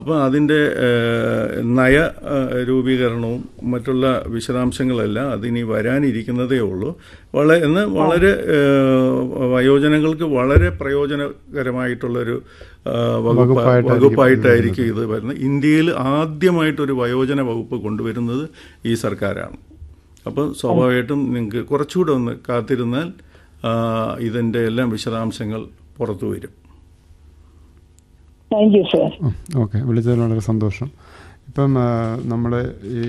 അപ്പോൾ അതിൻ്റെ നയ ആ, രൂപീകരണവും മറ്റുള്ള വിശദാംശങ്ങളെല്ലാം അതിനി വരാനിരിക്കുന്നതേ ഉള്ളൂ വളരെ എന്ന് വളരെ ആ, വയോജനങ്ങൾക്ക് വളരെ പ്രയോജനകരമായിട്ടുള്ളൊരു ആ, വകുപ്പ് വകുപ്പായിട്ടായിരിക്കും വകുപ്പായിട്ടായിരിക്കും ഇത് വരുന്നത് ഇന്ത്യയിൽ ആദ്യമായിട്ടൊരു വയോജന വകുപ്പ് കൊണ്ടുവരുന്നത് ഈ സർക്കാരാണ് അപ്പോൾ സ്വാഭാവികമായിട്ടും നിങ്ങൾക്ക് കുറച്ചുകൂടെ ഒന്ന് കാത്തിരുന്നാൽ ആ, ഇതിൻ്റെ എല്ലാം വിശദാംശങ്ങൾ പുറത്തു വരും താങ്ക് യു സർ ഓക്കെ വിളിച്ചതിൽ വളരെ സന്തോഷം ഇപ്പം നമ്മൾ ഈ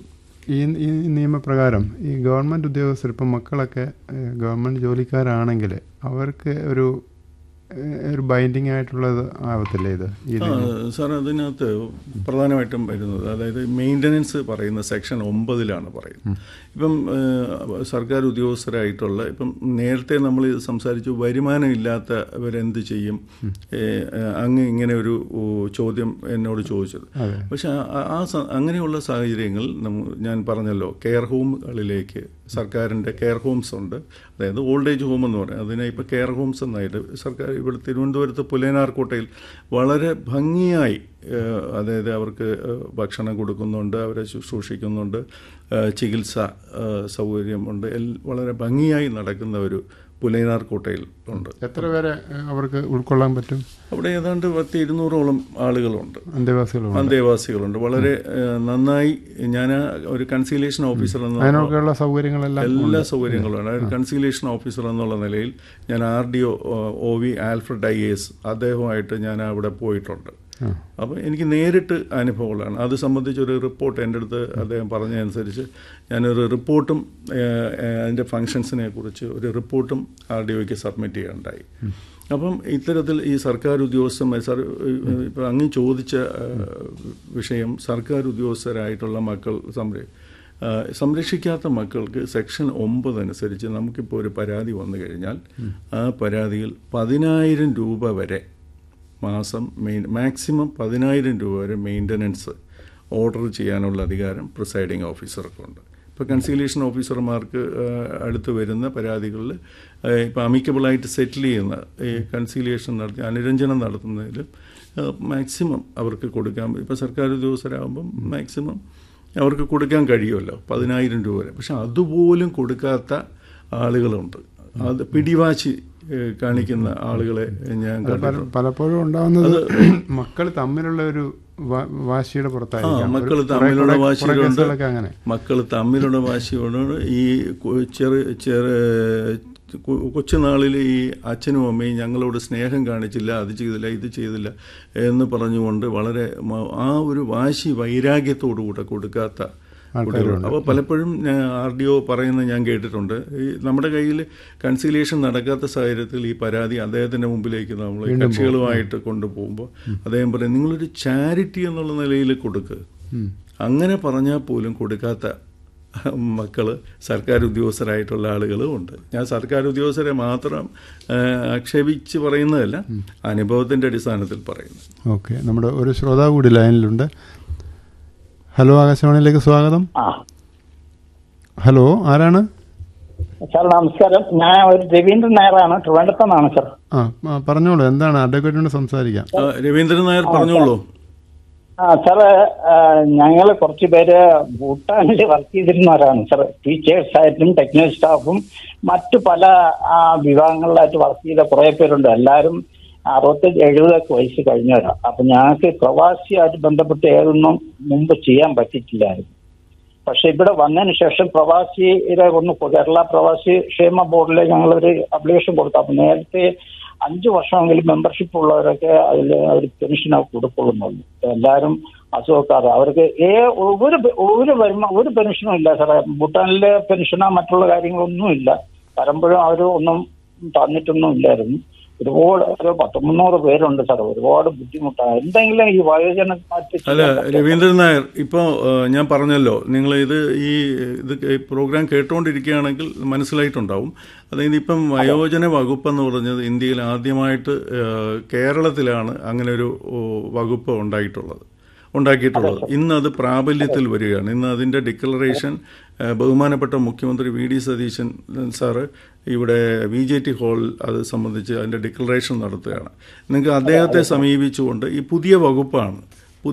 ഈ ഈ നിയമപ്രകാരം ഈ ഗവൺമെൻറ് ഉദ്യോഗസ്ഥർ ഇപ്പം മക്കളൊക്കെ ഏഹ്, ഗവൺമെൻറ് ജോലിക്കാരാണെങ്കിൽ അവർക്ക് ഒരു ഏഹ്, ഒരു ബൈൻഡിങ് ആയിട്ടുള്ളത് ആവത്തില്ലേ ഇത് ഈ ആ, സാർ അതിനകത്ത് പ്രധാനമായിട്ടും വരുന്നത് അതായത് മെയിൻ്റനൻസ് പറയുന്ന സെക്ഷൻ ഒമ്പതിലാണ് പറയുന്നത് ഇപ്പം ഏഹ്, സർക്കാർ ഉദ്യോഗസ്ഥരായിട്ടുള്ള ഇപ്പം നേരത്തെ നമ്മൾ സംസാരിച്ചു വരുമാനം ഇല്ലാത്തവരെന്ത് ചെയ്യും ഏഹ്, അങ്ങ് ഇങ്ങനെ ഒരു ഓ, ചോദ്യം എന്നോട് ചോദിച്ചത് അതെ. പക്ഷെ ആ- ആ സ- അങ്ങനെയുള്ള സാഹചര്യങ്ങളിൽ നമ്മ ഞാൻ പറഞ്ഞല്ലോ കെയർ ഹോമുകളിലേക്ക് സർക്കാരിൻ്റെ കെയർ ഹോംസ് ഉണ്ട് അതായത് ഓൾഡ് ഏജ് ഹോം എന്ന് പറയും അതിനെ ഇപ്പോൾ കെയർ ഹോംസ് എന്നായിട്ട് സർക്കാർ ഇവിടെ തിരുവനന്തപുരത്ത് പുലേനാർക്കോട്ടയിൽ വളരെ ഭംഗിയായി ഏഹ്, അതായത് അവർക്ക് ഏഹ്, ഭക്ഷണം കൊടുക്കുന്നുണ്ട് അവരെ ശുശ്രൂഷിക്കുന്നുണ്ട് ഏഹ്, ചികിത്സ ഏഹ്, സൗകര്യമുണ്ട് എൽ- വളരെ ഭംഗിയായി നടക്കുന്ന ഒരു പുലേനാർക്കോട്ടയിൽ ഉണ്ട് എത്ര പേരെ ഏഹ്, അവർക്ക് ഉൾക്കൊള്ളാൻ പറ്റും അവിടെ ഏതാണ്ട് പത്ത് ഇരുന്നൂറോളം ആളുകളുണ്ട് അന്തേവാസികളുണ്ട് അന്തേവാസികളുണ്ട് വളരെ ഏഹ്, നന്നായി ഞാൻ ഒരു കൺസീലേഷൻ ഓഫീസർ എന്ന അതിനൊക്കെയുള്ള സൗകര്യങ്ങളെല്ലാം എല്ലാ സൗകര്യങ്ങളുമാണ് ഒരു കൺസീലേഷൻ ഓഫീസർ എന്നുള്ള നിലയിൽ ഞാൻ R D O O V Alfred I S അദ്ദേഹവുമായിട്ട് ഞാൻ അവിടെ പോയിട്ടുണ്ട് ആ. അപ്പോൾ എനിക്ക് നേരിട്ട് അനുഭവങ്ങളാണ് അത് സംബന്ധിച്ചൊരു റിപ്പോർട്ട് എൻ്റെ അടുത്ത് അദ്ദേഹം പറഞ്ഞതനുസരിച്ച് ഞാനൊരു റിപ്പോർട്ടും ഏഹ്, ഏഹ്, അതിൻ്റെ ഫങ്ഷൻസിനെ കുറിച്ച് ഒരു റിപ്പോർട്ടും ആർ ഡി ഒക്ക് സബ്മിറ്റ് ചെയ്യാനുണ്ടായി അപ്പം ഇത്തരത്തിൽ ഈ സർക്കാർ ഉദ്യോഗസ്ഥന്മാർ സർ ഇപ്പം അങ്ങ് ചോദിച്ച ഏഹ്, വിഷയം സർക്കാർ ഉദ്യോഗസ്ഥരായിട്ടുള്ള മക്കൾ സംര ആ, സംരക്ഷിക്കാത്ത മക്കൾക്ക് സെക്ഷൻ ഒമ്പത് അനുസരിച്ച് നമുക്കിപ്പോൾ ഒരു പരാതി വന്നു കഴിഞ്ഞാൽ ആ പരാതിയിൽ പതിനായിരം രൂപ വരെ മാസം മെയിൻ മാക്സിമം പതിനായിരം രൂപ വരെ മെയിൻ്റനൻസ് ഓർഡർ ചെയ്യാനുള്ള അധികാരം പ്രിസൈഡിങ് ഓഫീസർക്കുണ്ട് ഇപ്പോൾ കൺസീലേഷൻ ഓഫീസർമാർക്ക് ആ, അടുത്ത് വരുന്ന പരാതികളിൽ ഇപ്പോൾ അമിക്കബിളായിട്ട് സെറ്റിൽ ചെയ്യുന്ന ഈ കൺസീലിയേഷൻ നടത്തി അനുരഞ്ജനം നടത്തുന്നതിൽ മാക്സിമം അവർക്ക് കൊടുക്കാൻ ഇപ്പോൾ സർക്കാർ ഉദ്യോഗസ്ഥരാകുമ്പം മാക്സിമം അവർക്ക് കൊടുക്കാൻ കഴിയുമല്ലോ പതിനായിരം രൂപ വരെ പക്ഷെ അതുപോലും കൊടുക്കാത്ത ആളുകളുണ്ട് അത് പിടിവാശി ഏഹ്, കാണിക്കുന്ന ആളുകളെ ഞാൻ അത് പല- കണ്ടിട്ടുണ്ട് പലപ്പോഴും ഉണ്ടാവുന്നത് മക്കൾ തമ്മിലുള്ള ഒരു വാ- വാശിയുടെ ആ പുറത്തായിരിക്കാം മക്കൾ ഒരു- കുറെ- തമ്മിലുള്ള കുറെ- കുറെ വാശിയുണ്ട് കേസുകളൊക്കെ അങ്ങനെ മക്കൾ തമ്മിലുള്ള വാശിയോട് ഈ കു- ചെറു ചെറു കു- കൊച്ചുനാളിൽ ഈ അച്ഛനും അമ്മയും ഞങ്ങളോട് സ്നേഹം കാണിച്ചില്ല അത് ചെയ്തില്ല ഇത് ചെയ്തില്ല എന്ന് പറഞ്ഞുകൊണ്ട് വളരെ മ- ആ ഒരു വാശി വൈരാഗ്യത്തോടുകൂടെ കൊടുക്കാത്ത കുട്ടികളുണ്ട് അപ്പോൾ പലപ്പോഴും ആർ ഡി ഒ പറയുന്നത് ഞാൻ കേട്ടിട്ടുണ്ട് ഈ നമ്മുടെ കയ്യിൽ കൺസീലിയേഷൻ നടക്കാത്ത സാഹചര്യത്തിൽ ഈ പരാതി അദ്ദേഹത്തിന്റെ മുമ്പിലേക്ക് നമ്മൾ കക്ഷികളുമായിട്ട് കൊണ്ടുപോകുമ്പോൾ അദ്ദേഹം പറയും നിങ്ങളൊരു ചാരിറ്റി എന്നുള്ള നിലയിൽ കൊടുക്ക് അങ്ങനെ പറഞ്ഞാൽ പോലും കൊടുക്കാത്ത മക്കൾ സർക്കാർ ഉദ്യോഗസ്ഥരായിട്ടുള്ള ആളുകളും ഉണ്ട് ഞാൻ സർക്കാർ ഉദ്യോഗസ്ഥരെ മാത്രം ആ, ആക്ഷേപിച്ച് പറയുന്നതല്ല അനുഭവത്തിന്റെ അടിസ്ഥാനത്തിൽ പറയുന്നു ഓക്കെ നമ്മുടെ ഒരു ശ്രോതാവ് കൂടി ലൈനിലുണ്ട് ഹലോ ആകാശവാണിയിലേക്ക് സ്വാഗതം ആ ഹലോ ആരാണ് സാർ നമസ്കാരം ഞാൻ ഒരു രവീന്ദ്രൻ നായരാണ് ട്രിവാൻഡ്രത്ത് നിന്നാണ് സാർ ആ ആ, പറഞ്ഞോളൂ എന്താണ് അഡ്വക്കേറ്റിനോട് സംസാരിക്കാം ആ, രവീന്ദ്രൻ നായർ പറഞ്ഞോളൂ ആ സാറ് ഞങ്ങൾ കുറച്ച് പേര് ഭൂട്ടാനിൽ വർക്ക് ചെയ്തിരുന്നവരാണ് സാർ ടീച്ചേഴ്സ് ആയിട്ടും ടെക്നിക്കൽ സ്റ്റാഫും മറ്റു പല ആ, വിഭാഗങ്ങളിലായിട്ട് വർക്ക് ചെയ്ത കുറെ പേരുണ്ട് എല്ലാവരും അറുപത്തഞ്ച് എഴുപതൊക്കെ വയസ്സ് കഴിഞ്ഞവരാണ് അപ്പൊ ഞങ്ങൾക്ക് പ്രവാസിയായിട്ട് ബന്ധപ്പെട്ട് ഏതൊന്നും മുമ്പ് ചെയ്യാൻ പറ്റിയിട്ടില്ലായിരുന്നു പക്ഷെ ഇവിടെ വന്നതിന് ശേഷം പ്രവാസിയുടെ ഒന്ന് കേരള പ്രവാസി ക്ഷേമ ബോർഡിൽ ഞങ്ങളൊരു അപ്ലിക്കേഷൻ കൊടുത്തു അപ്പൊ നേരത്തെ അഞ്ചു വർഷമെങ്കിലും മെമ്പർഷിപ്പ് ഉള്ളവരൊക്കെ അതിൽ ഒരു പെൻഷൻ കൊടുക്കുന്നുള്ളൂ എല്ലാവരും അസുഖക്കാർ അവർക്ക് ഏ ഒരു പെ- ഒരു വരുമാ ഒരു പെൻഷനും ഇല്ല സാറേ ഭൂട്ടാനിലെ പെൻഷനോ മറ്റുള്ള കാര്യങ്ങളൊന്നും ഇല്ല വരുമ്പോഴും അവർ ഒന്നും തന്നിട്ടൊന്നും ഇല്ലായിരുന്നു ഒരുപാട് ഒരു പത്ത് മുന്നൂറ് പേരുണ്ട് സാർ ഒരുപാട് ബുദ്ധിമുട്ടാണ് എന്തെങ്കിലും ഈ വയോജന അല്ല രവീന്ദ്രൻ നായർ ഇപ്പോൾ ഞാൻ പറഞ്ഞല്ലോ നിങ്ങൾ ഇത് ഈ ഇത് ഈ പ്രോഗ്രാം കേട്ടുകൊണ്ടിരിക്കുകയാണെങ്കിൽ മനസ്സിലായിട്ടുണ്ടാവും അതായത് ഇപ്പം വയോജന വകുപ്പ് എന്ന് പറഞ്ഞത് ഇന്ത്യയിൽ ആദ്യമായിട്ട് ഏഹ്, കേരളത്തിലാണ് അങ്ങനെ ഒരു ഓ, വകുപ്പ് ഉണ്ടായിട്ടുള്ളത് ഉണ്ടാക്കിയിട്ടുള്ളത് ഇന്ന് അത് പ്രാബല്യത്തിൽ വരികയാണ് ഇന്ന് അതിൻ്റെ ഡിക്ലറേഷൻ ഏഹ്, ബഹുമാനപ്പെട്ട മുഖ്യമന്ത്രി വി ഡി സതീശൻ സാറ് ഇവിടെ വി ജെ ടി ഹാളിൽ അത് സംബന്ധിച്ച് അതിൻ്റെ ഡിക്ലറേഷൻ നടത്തുകയാണ് നിങ്ങൾക്ക് അദ്ദേഹത്തെ സമീപിച്ചുകൊണ്ട് ഈ പുതിയ വകുപ്പാണ്